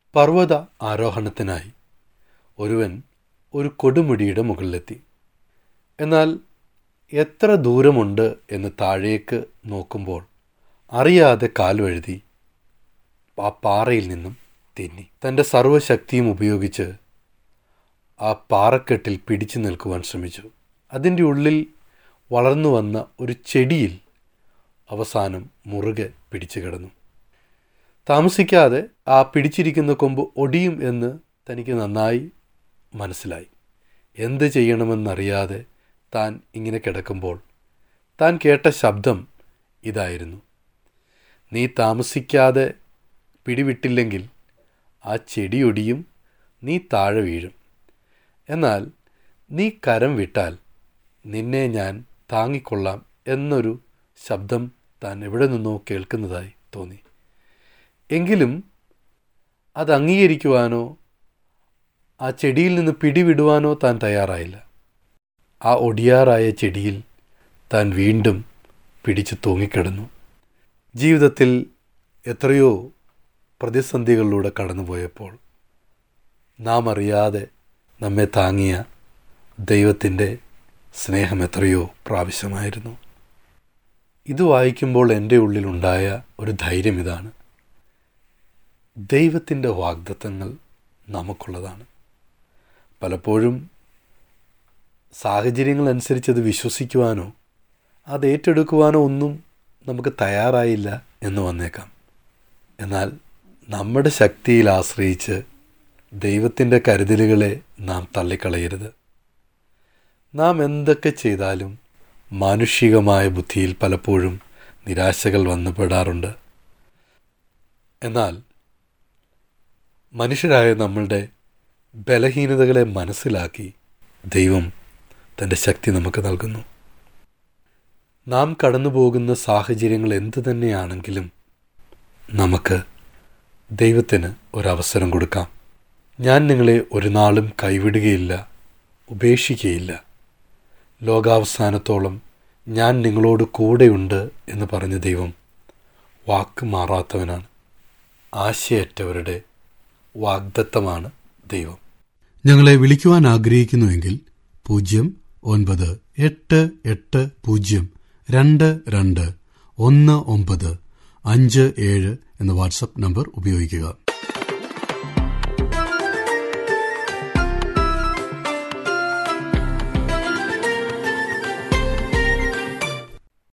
പർവ്വത ആരോഹണത്തിനായി ഒരുവൻ ഒരു കൊടുമുടിയുടെ മുകളിലെത്തി എന്നാൽ എത്ര ദൂരമുണ്ട് എന്ന് താഴേക്ക് നോക്കുമ്പോൾ അറിയാതെ കാൽ വഴുതി ആ പാറയിൽ നിന്നും തെന്നി തൻ്റെ സർവ്വശക്തിയും ഉപയോഗിച്ച് ആ പാറക്കെട്ടിൽ പിടിച്ചു നിൽക്കുവാൻ ശ്രമിച്ചു അതിൻ്റെ ഉള്ളിൽ വളർന്നു വന്ന ഒരു ചെടിയിൽ അവസാനം മുറുകെ പിടിച്ചു കിടന്നു താമസിക്കാതെ ആ പിടിച്ചിരിക്കുന്ന കൊമ്പ് ഒടിയും എന്ന് തനിക്ക് നന്നായി മനസ്സിലായി എന്ത് ചെയ്യണമെന്നറിയാതെ താൻ ഇങ്ങനെ കിടക്കുമ്പോൾ താൻ കേട്ട ശബ്ദം ഇതായിരുന്നു നീ താമസിക്കാതെ പിടിവിട്ടില്ലെങ്കിൽ ആ ചെടിയൊടിയും നീ താഴെ വീഴും എന്നാൽ നീ കരം വിട്ടാൽ നിന്നെ ഞാൻ താങ്ങിക്കൊള്ളാം എന്നൊരു ശബ്ദം താൻ എവിടെ നിന്നോ കേൾക്കുന്നതായി തോന്നി എങ്കിലും അത് അംഗീകരിക്കുവാനോ ആ ചെടിയിൽ നിന്ന് പിടിവിടുവാനോ താൻ തയ്യാറായില്ല ആ ഒടിയാറായ ചെടിയിൽ താൻ വീണ്ടും പിടിച്ചു തൂങ്ങിക്കിടന്നു ജീവിതത്തിൽ എത്രയോ പ്രതിസന്ധികളിലൂടെ കടന്നുപോയപ്പോൾ നാം അറിയാതെ നമ്മെ താങ്ങിയ ദൈവത്തിൻ്റെ സ്നേഹം എത്രയോ പ്രാവശ്യമായിരുന്നു ഇത് വായിക്കുമ്പോൾ എൻ്റെ ഉള്ളിലുണ്ടായ ഒരു ധൈര്യം ഇതാണ് ദൈവത്തിൻ്റെ വാഗ്ദത്തങ്ങൾ നമുക്കുള്ളതാണ് പലപ്പോഴും സാഹചര്യങ്ങൾ അനുസരിച്ച് അത് വിശ്വസിക്കുവാനോ അത് ഏറ്റെടുക്കുവാനോ ഒന്നും നമുക്ക് തയ്യാറായില്ല എന്ന് വന്നേക്കാം എന്നാൽ നമ്മുടെ ശക്തിയിൽ ആശ്രയിച്ച് ദൈവത്തിൻ്റെ കരുതലുകളെ നാം തള്ളിക്കളയരുത് നാം എന്തൊക്കെ ചെയ്താലും മാനുഷികമായ ബുദ്ധിയിൽ പലപ്പോഴും നിരാശകൾ വന്നുപെടാറുണ്ട് എന്നാൽ മനുഷ്യരായ നമ്മളുടെ ബലഹീനതകളെ മനസ്സിലാക്കി ദൈവം തൻ്റെ ശക്തി നമുക്ക് നൽകുന്നു നാം കടന്നു പോകുന്ന സാഹചര്യങ്ങൾ എന്തു തന്നെയാണെങ്കിലും നമുക്ക് ദൈവത്തിന് ഒരവസരം കൊടുക്കാം ഞാൻ നിങ്ങളെ ഒരു നാളും കൈവിടുകയില്ല ഉപേക്ഷിക്കുകയില്ല ലോകാവസാനത്തോളം ഞാൻ നിങ്ങളോട് കൂടെയുണ്ട് എന്ന് പറഞ്ഞ ദൈവം വാക്ക് മാറാത്തവനാണ് ആശയറ്റവരുടെ വാഗ്ദത്തമാണ് ദൈവം ഞങ്ങളെ വിളിക്കുവാൻ ആഗ്രഹിക്കുന്നുവെങ്കിൽ പൂജ്യം ഒൻപത് എട്ട് എട്ട് പൂജ്യം രണ്ട് രണ്ട് ഒന്ന് ഒമ്പത് അഞ്ച് ഏഴ് എന്ന വാട്സപ്പ് നമ്പർ ഉപയോഗിക്കുക